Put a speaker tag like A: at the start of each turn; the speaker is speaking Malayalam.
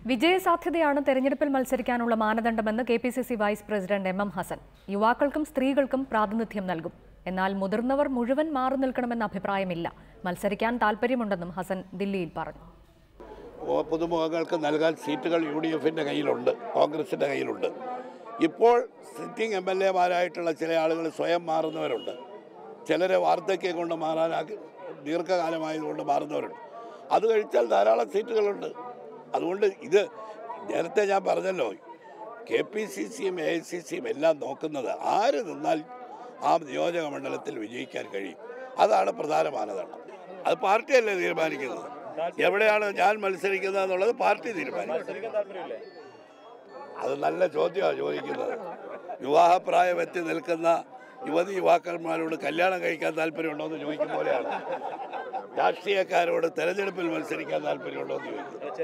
A: വിജയസാധ്യതയാണ് തെരഞ്ഞെടുപ്പിൽ മത്സരിക്കാനുള്ള മാനദണ്ഡമെന്ന് K P C C vice president M M Hasan യുവാക്കൾക്കും സ്ത്രീകൾക്കും പ്രാതിനിധ്യം നൽകും എന്നാൽ മുതിർന്നവർ മുഴുവൻ മാറി നിൽക്കണമെന്ന അഭിപ്രായമില്ല മത്സരിക്കാൻ താൽപ്പര്യമുണ്ടെന്നും ഹസൻ ദില്ലിയിൽ പറഞ്ഞു
B: ഓ- പുതുമുഖങ്ങൾക്ക് നൽകാൻ സീറ്റുകൾ യു ഡി എഫിൻ്റെ കയ്യിലുണ്ട് കോൺഗ്രസിൻ്റെ കയ്യിലുണ്ട് ഇപ്പോൾ സിറ്റിംഗ് എം എൽ എമാരായിട്ടുള്ള ചില ആളുകൾ സ്വയം മാറുന്നവരുണ്ട് ചിലരെ വാർദ്ധക്യം കൊണ്ട് മാറാൻ ആഗ്ര- ദീർഘകാലമായതുകൊണ്ട് മാറുന്നവരുണ്ട് അത് കഴിച്ചാൽ ധാരാളം സീറ്റുകളുണ്ട് അതുകൊണ്ട് ഇത് നേരത്തെ ഞാൻ പറഞ്ഞല്ലോ കെ പി സി സിയും എ ഐ സി സിയും എല്ലാം നോക്കുന്നത് ആര് നിന്നാൽ ആ നിയോജക മണ്ഡലത്തിൽ വിജയിക്കാൻ കഴിയും അതാണ് പ്രധാന മാനദണ്ഡം അത് പാർട്ടിയല്ലേ തീരുമാനിക്കുന്നത് എവിടെയാണ് ഞാൻ മത്സരിക്കുന്നത് എന്നുള്ളത് പാർട്ടി തീരുമാനിക്കും അത് നല്ല ചോദ്യമാണ് ചോദിക്കുന്നത് വിവാഹപ്രായം എത്തി നിൽക്കുന്ന യുവതി യുവാക്കന്മാരോട് കല്യാണം കഴിക്കാൻ താല്പര്യമുണ്ടോ എന്ന് ചോദിക്കും പോലെയാണ് രാഷ്ട്രീയക്കാരോട് തെരഞ്ഞെടുപ്പിൽ മത്സരിക്കാൻ താല്പര്യമുണ്ടോ എന്ന് ചോദിക്കുന്നത്